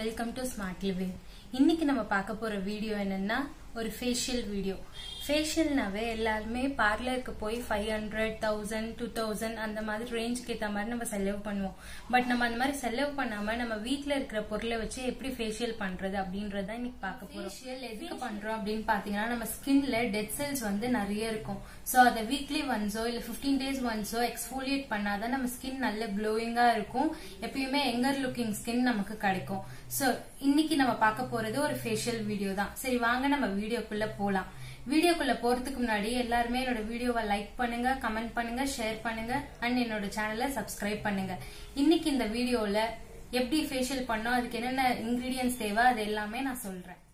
welcome to smart living இன்னைக்கு நம்ம பார்க்க போற வீடியோ என்னன்னா ஒரு ஃபேஷியல் வீடியோ ஃபேஷியல்னாவே எல்லாருமே பார்லருக்கு போய் five hundred thousand two thousand அந்த மாதிரி ரேஞ்சுக்கு ஏற்ற மாதிரி நம்ம செலவு பண்ணுவோம் பட் நம்ம அந்த மாதிரி செலவு பண்ணாம நம்ம வீட்ல இருக்கிற பொருளை வச்சு எப்படி ஃபேஷியல் பண்றது அப்படின்றத இன்னைக்கு பார்க்க போறோம் ஃபேஷியல் எதுக்கு பண்றோம் அப்படின்னு பாத்தீங்கன்னா நம்ம ஸ்கின்ல டெட் செல்ஸ் வந்து நிறைய இருக்கும் சோ அதை வீக்லி ஒன்ஸோ இல்ல 15 டேஸ் ஒன்ஸோ எக்ஸ்ஃபோலியேட் பண்ணாதான் நம்ம ஸ்கின் நல்ல க்ளோயிங்கா இருக்கும் எப்பயுமே எங்கர் லுக்கிங் ஸ்கின் நமக்கு கிடைக்கும் சோ இன்னைக்கு நம்ம பார்க்க போறது ஒரு ஃபேஷியல் வீடியோ தான் சரி வாங்க நம்ம வீடியோக்குள்ள போலாம் வீடியோக்குள்ள போறதுக்கு முன்னாடி எல்லாருமே என்னோட வீடியோவை லைக் பண்ணுங்க கமெண்ட் பண்ணுங்க ஷேர் பண்ணுங்க அண்ட் என்னோட சேனலை சப்ஸ்கிரைப் பண்ணுங்க இன்னைக்கு இந்த வீடியோல எப்படி ஃபேஷியல் பண்ணோம் அதுக்கு என்னென்ன இன்கிரீடியன்ஸ் தேவை அது எல்லாமே நான் சொல்றேன்